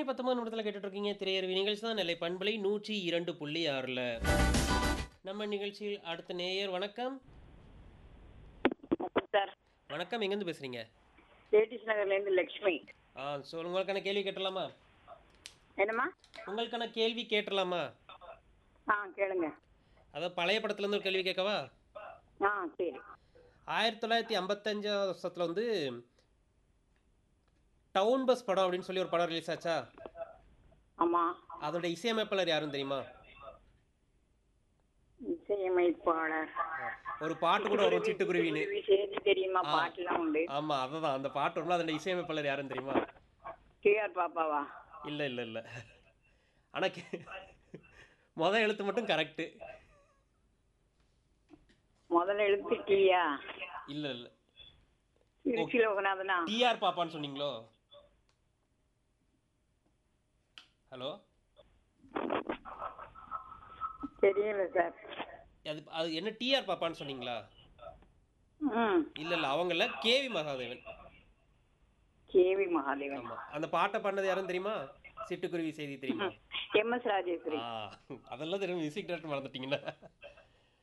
மணி பத்தொன்பது நிமிடத்தில் கேட்டுட்டு இருக்கீங்க திரையரவி நிகழ்ச்சி தான் நெல்லை பண்பலை நூற்றி இரண்டு புள்ளி ஆறில் நம்ம நிகழ்ச்சியில் அடுத்த நேயர் வணக்கம் சார் வணக்கம் எங்கேருந்து பேசுறீங்க லேடிஸ் நகர்லேருந்து லக்ஷ்மி ஆ சொல் உங்களுக்கான கேள்வி கேட்டலாமா என்னம்மா உங்களுக்கான கேள்வி கேட்டலாமா ஆ கேளுங்க அதாவது பழைய படத்துலேருந்து ஒரு கேள்வி கேட்கவா ஆ சரி ஆயிரத்தி தொள்ளாயிரத்தி ஐம்பத்தஞ்சாவது வருஷத்தில் வந்து டவுன் பஸ் படம் அப்படின்னு சொல்லி ஒரு படம் ரிலீஸ் ஆச்சா ஆமாம் அதோட இசையமைப்பாளர் யாரும் தெரியுமா இசையமைப்பாளர் ஒரு பாட்டு கூட வரும் சிட்டுக்குருவின்னு குருவி செய்தி தெரியுமா பாட்டுலாம் உண்டு ஆமா அதுதான் அந்த பாட்டு வரும்ல அதோட இசையமைப்பாளர் யாரும் தெரியுமா டிஆர் பாப்பாவா இல்ல இல்ல இல்ல ஆனா கே- முத எழுத்து மட்டும் கரெக்ட் முதல்ல எழுத்து டீயா இல்ல இல்ல திருச்சி லோகநாதனா டிஆர் பாப்பான்னு சொன்னீங்களோ ஹலோ தெரியல சார் அது அது என்ன டிஆர் பாப்பான்னு சொன்னீங்களா ம் இல்ல இல்ல அவங்கள கேவி மகாதேவன் கேவி மகாதேவன் ஆமா அந்த பாட்டை பண்ணது யாரும் தெரியுமா சிட்டுக்குருவி செய்தி தெரியுமா எம் எஸ் ராஜேஸ்வரி ஆ, அதெல்லாம் தெரியும் மியூசிக் டேரக்டர் மறந்துட்டீங்களா